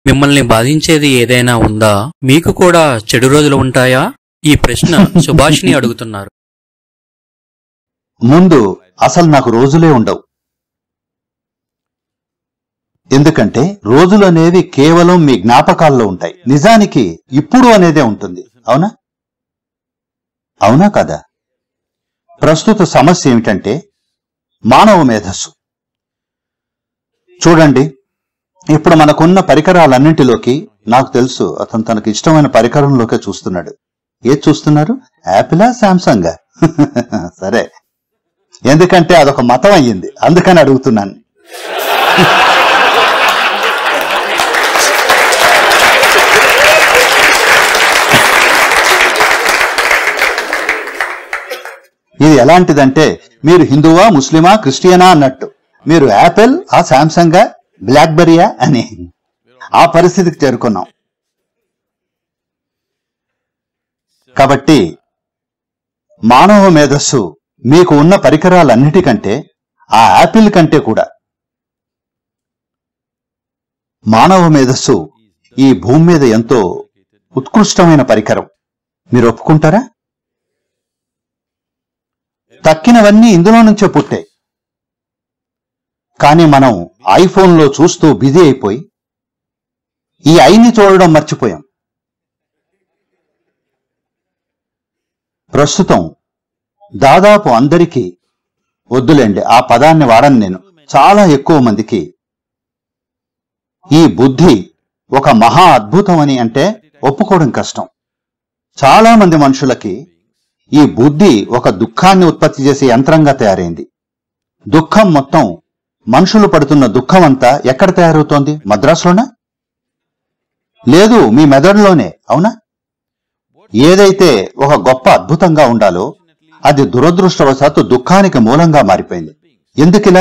మిమ్మల్ని బాధించేది ఏదైనా ఉందా మీకు కూడా చెడు రోజులు ఉంటాయా ఈ ప్రశ్న సుభాషిని అడుగుతున్నారు ముందు అసలు నాకు రోజులే ఉండవు ఎందుకంటే రోజులు అనేవి కేవలం మీ జ్ఞాపకాల్లో ఉంటాయి నిజానికి ఇప్పుడు అనేదే ఉంటుంది అవునా అవునా కదా ప్రస్తుత సమస్య ఏమిటంటే మానవ మేధస్సు చూడండి ఇప్పుడు మనకున్న పరికరాలన్నింటిలోకి నాకు తెలుసు అతను తనకు ఇష్టమైన పరికరంలోకే చూస్తున్నాడు ఏది చూస్తున్నారు యాపిలా శాంసంగా సరే ఎందుకంటే అదొక మతం అయ్యింది అందుకని అడుగుతున్నాను ఇది ఎలాంటిదంటే మీరు హిందువా ముస్లిమా క్రిస్టియనా అన్నట్టు మీరు యాపిల్ ఆ శాంసంగా బ్లాక్బెరీయా అని ఆ పరిస్థితికి చేరుకున్నాం కాబట్టి మానవ మేధస్సు మీకు ఉన్న పరికరాలన్నిటికంటే ఆ యాపిల్ కంటే కూడా మానవ మేధస్సు ఈ భూమి మీద ఎంతో ఉత్కృష్టమైన పరికరం మీరు ఒప్పుకుంటారా తక్కినవన్నీ ఇందులో నుంచే పుట్టాయి కానీ మనం ఐఫోన్లో చూస్తూ బిజీ అయిపోయి ఈ ఐని చూడడం మర్చిపోయాం ప్రస్తుతం దాదాపు అందరికీ వద్దులేండి ఆ పదాన్ని వాడను నేను చాలా ఎక్కువ మందికి ఈ బుద్ధి ఒక మహా అద్భుతం అని అంటే ఒప్పుకోవడం కష్టం చాలా మంది మనుషులకి ఈ బుద్ధి ఒక దుఃఖాన్ని ఉత్పత్తి చేసే యంత్రంగా తయారైంది దుఃఖం మొత్తం మనుషులు పడుతున్న దుఃఖం అంతా ఎక్కడ తయారవుతోంది మద్రాసులోనా లేదు మీ మెదడులోనే అవునా ఏదైతే ఒక గొప్ప అద్భుతంగా ఉండాలో అది దురదృష్టవశాత్తు దుఃఖానికి మూలంగా మారిపోయింది ఎందుకిలా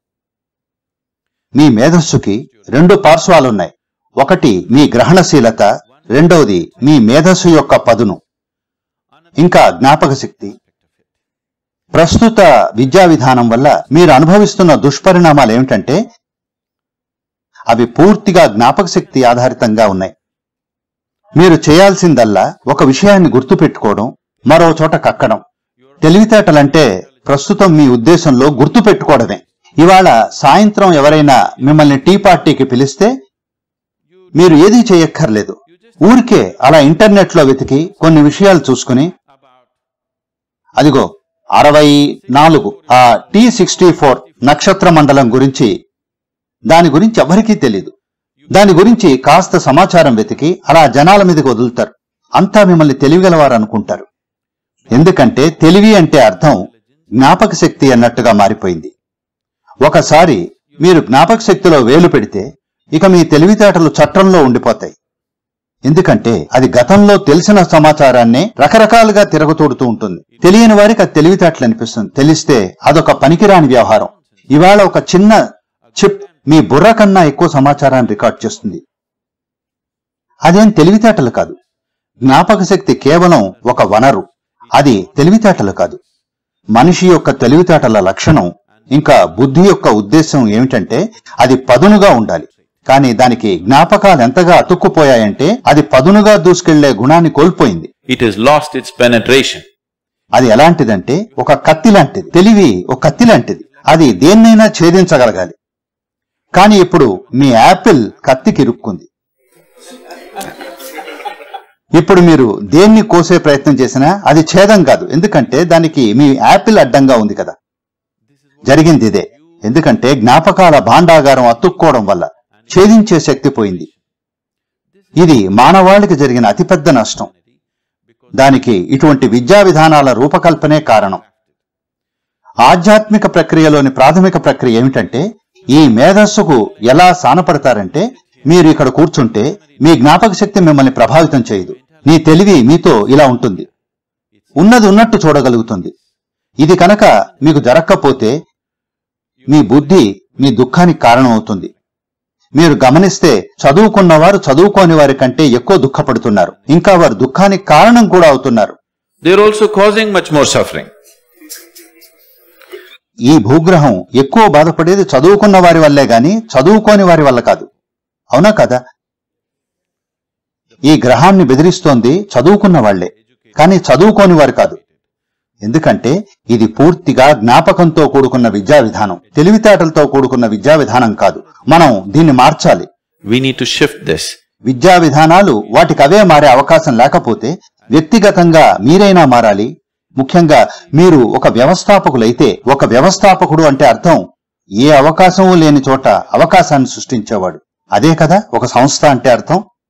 మీ మేధస్సుకి రెండు పార్శ్వాలున్నాయి ఒకటి మీ గ్రహణశీలత రెండవది మీ మేధస్సు యొక్క పదును ఇంకా జ్ఞాపక శక్తి ప్రస్తుత విద్యా విధానం వల్ల మీరు అనుభవిస్తున్న దుష్పరిణామాలు ఏమిటంటే అవి పూర్తిగా జ్ఞాపక శక్తి ఆధారితంగా ఉన్నాయి మీరు చేయాల్సిందల్లా ఒక విషయాన్ని గుర్తుపెట్టుకోవడం మరో చోట కక్కడం తెలివితేటలంటే ప్రస్తుతం మీ ఉద్దేశంలో గుర్తుపెట్టుకోవడమే ఇవాళ సాయంత్రం ఎవరైనా మిమ్మల్ని టీ పార్టీకి పిలిస్తే మీరు ఏదీ చేయక్కర్లేదు ఊరికే అలా ఇంటర్నెట్లో వెతికి కొన్ని విషయాలు చూసుకుని అదిగో అరవై నాలుగు ఆ టీ సిక్స్టీ ఫోర్ నక్షత్ర మండలం గురించి దాని గురించి ఎవరికీ తెలీదు దాని గురించి కాస్త సమాచారం వెతికి అలా జనాల మీదకి వదులుతారు అంతా మిమ్మల్ని తెలివిగలవారు అనుకుంటారు ఎందుకంటే తెలివి అంటే అర్థం జ్ఞాపక శక్తి అన్నట్టుగా మారిపోయింది ఒకసారి మీరు జ్ఞాపక శక్తిలో వేలు పెడితే ఇక మీ తెలివితేటలు చట్రంలో ఉండిపోతాయి ఎందుకంటే అది గతంలో తెలిసిన సమాచారాన్ని రకరకాలుగా తిరగతోడుతూ ఉంటుంది తెలియని వారికి అది తెలివితేటలు అనిపిస్తుంది తెలిస్తే అదొక పనికిరాని వ్యవహారం ఇవాళ ఒక చిన్న చిప్ మీ బుర్ర కన్నా ఎక్కువ సమాచారాన్ని రికార్డ్ చేస్తుంది అదేం తెలివితేటలు కాదు జ్ఞాపక శక్తి కేవలం ఒక వనరు అది తెలివితేటలు కాదు మనిషి యొక్క తెలివితేటల లక్షణం ఇంకా బుద్ధి యొక్క ఉద్దేశం ఏమిటంటే అది పదునుగా ఉండాలి కానీ దానికి జ్ఞాపకాలు ఎంతగా అతుక్కుపోయాయంటే అది పదునుగా దూసుకెళ్లే గుణాన్ని కోల్పోయింది It has lost its penetration. అది ఎలాంటిదంటే ఒక కత్తి లాంటిది తెలివి ఒక కత్తి లాంటిది అది దేన్నైనా ఛేదించగలగాలి కానీ ఇప్పుడు మీ యాపిల్ కత్తికి ఇరుక్కుంది ఇప్పుడు మీరు దేన్ని కోసే ప్రయత్నం చేసినా అది ఛేదం కాదు ఎందుకంటే దానికి మీ యాపిల్ అడ్డంగా ఉంది కదా జరిగింది ఇదే ఎందుకంటే జ్ఞాపకాల భాండాగారం అతుక్కోవడం వల్ల ఛేదించే శక్తి పోయింది ఇది మానవాళికి జరిగిన అతిపెద్ద నష్టం దానికి ఇటువంటి విద్యా విధానాల రూపకల్పనే కారణం ఆధ్యాత్మిక ప్రక్రియలోని ప్రాథమిక ప్రక్రియ ఏమిటంటే ఈ మేధస్సుకు ఎలా సానపడతారంటే మీరు ఇక్కడ కూర్చుంటే మీ జ్ఞాపక శక్తి మిమ్మల్ని ప్రభావితం చేయదు మీ తెలివి మీతో ఇలా ఉంటుంది ఉన్నది ఉన్నట్టు చూడగలుగుతుంది ఇది కనుక మీకు జరగకపోతే మీ బుద్ధి మీ దుఃఖానికి కారణమవుతుంది మీరు గమనిస్తే చదువుకున్నవారు చదువుకోని వారి కంటే ఎక్కువ దుఃఖపడుతున్నారు ఇంకా వారు దుఃఖానికి కారణం కూడా అవుతున్నారు They're also causing much more suffering. ఈ భూగ్రహం ఎక్కువ బాధపడేది చదువుకున్న వారి వల్లే గాని చదువుకోని వారి వల్ల కాదు అవునా కదా ఈ గ్రహాన్ని బెదిరిస్తోంది చదువుకున్న వాళ్లే కానీ చదువుకోని వారు కాదు ఎందుకంటే ఇది పూర్తిగా జ్ఞాపకంతో కూడుకున్న విద్యా విధానం తెలివితేటలతో కూడుకున్న విద్యా విధానం కాదు మనం దీన్ని మార్చాలి We need to shift this. విద్యా విధానాలు వాటికవే మారే అవకాశం లేకపోతే వ్యక్తిగతంగా మీరైనా మారాలి ముఖ్యంగా మీరు ఒక వ్యవస్థాపకులైతే ఒక వ్యవస్థాపకుడు అంటే అర్థం ఏ అవకాశమూ లేని చోట అవకాశాన్ని సృష్టించేవాడు అదే కదా ఒక సంస్థ అంటే అర్థం